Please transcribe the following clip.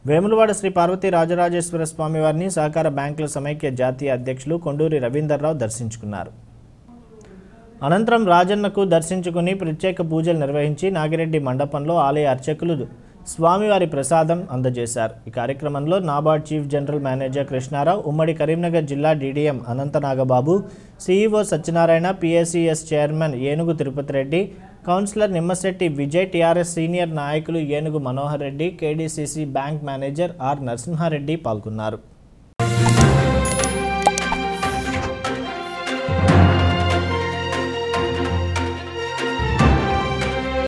వేములవాడ శ్రీ పార్వతీ రాజరాజేశ్వర స్వామి వారిని సహకార బ్యాంకుల సమైక్య జాతీయ అధ్యక్షులు కొండూరి రవీందర్రావు దర్శించుకున్నారు అనంతరం రాజన్నకు దర్శించుకుని ప్రత్యేక పూజలు నిర్వహించి నాగిరెడ్డి మండపంలో ఆలయ అర్చకులు స్వామివారి ప్రసాదం అందజేశారు ఈ కార్యక్రమంలో NABARD chief general manager Krishnarao ఉమ్మడి కరీంనగర్ జిల్లా DDM Ananthanagababu CEO Satyanarayana PSCS chairman Enugu Tirupati Reddy councillor Nimmashetti Vijay TRS senior నాయకులు Enugu Manohar Reddy KDCC bank manager R Narasimhareddy పాల్గొన్నారు